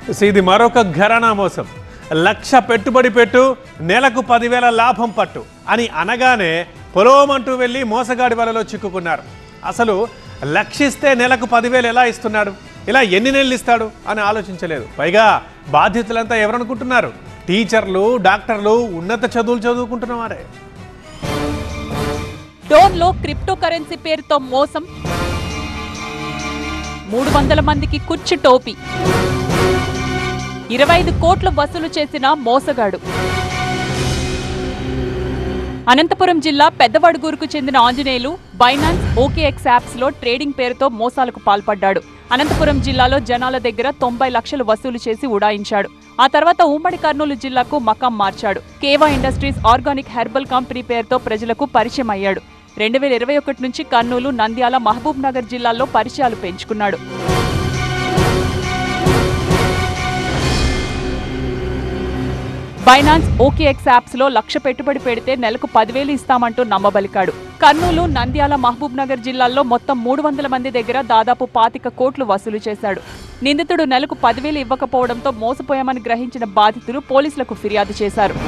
so ఇది మరొక ఘరానా మోసం లక్ష పెట్టుబడి పెట్టు నెలకు పదివేల లాభం పట్టు అని అనగానే పొలోమంటూ వెళ్ళి మోసగాడి వలలో చిక్కుకున్నారు అసలు లక్షిస్తే నెలకు పదివేలు ఎలా ఇస్తున్నాడు ఇలా ఎన్ని నెలలు ఇస్తాడు అని ఆలోచించలేదు పైగా బాధ్యతలంతా ఎవరనుకుంటున్నారు టీచర్లు డాక్టర్లు ఉన్నత చదువులు చదువుకుంటున్న వారే డోన్లో క్రిప్టో కరెన్సీ పేరుతో మోసం మూడు వందల మందికి కుచ్చు టోపీ ఇరవై ఐదు కోట్లు వసూలు చేసిన మోసగాడు అనంతపురం జిల్లా పెద్దవడుగూరుకు చెందిన ఆంజనేయులు బైనాన్స్ ఓకేఎక్స్ యాప్స్ లో ట్రేడింగ్ పేరుతో మోసాలకు పాల్పడ్డాడు అనంతపురం జిల్లాలో జనాల దగ్గర తొంభై లక్షలు వసూలు చేసి ఉడాయించాడు ఆ తర్వాత ఉమ్మడి కర్నూలు జిల్లాకు మకాం మార్చాడు Keva industries organic herbal company పేరుతో ప్రజలకు పరిచయం అయ్యాడు రెండు వేల ఇరవై ఒకటి నుంచి కర్నూలు నంద్యాల మహబూబ్ నగర్ జిల్లాల్లో పరిచయాలు పెంచుకున్నాడు బైనాన్స్ ఓకేఎక్స్ యాప్స్ లో లక్ష పెట్టుబడి పెడితే నెలకు పదివేలు ఇస్తామంటూ నమ్మబలికాడు కర్నూలు నంద్యాల మహబూబ్ నగర్ జిల్లాల్లో మొత్తం మూడు వందల మంది దగ్గర దాదాపు పాతిక కోట్లు వసూలు చేశాడు నిందితుడు నెలకు పదివేలు ఇవ్వకపోవడంతో మోసపోయామని గ్రహించిన బాధితులు పోలీసులకు ఫిర్యాదు చేశారు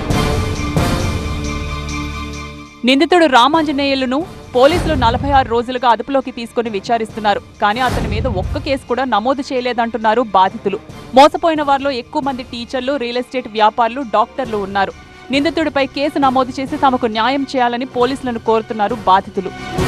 నిందితుడు రామాంజనేయులను పోలీసులు నలభై ఆరు రోజులుగా అదుపులోకి తీసుకుని విచారిస్తున్నారు కానీ అతని మీద ఒక్క కేసు కూడా నమోదు చేయలేదంటున్నారు బాధితులు మోసపోయిన వారిలో ఎక్కువ మంది టీచర్లు రియల్ ఎస్టేట్ వ్యాపారులు డాక్టర్లు ఉన్నారు నిందితుడిపై కేసు నమోదు చేసి తమకు న్యాయం చేయాలని పోలీసులను కోరుతున్నారు బాధితులు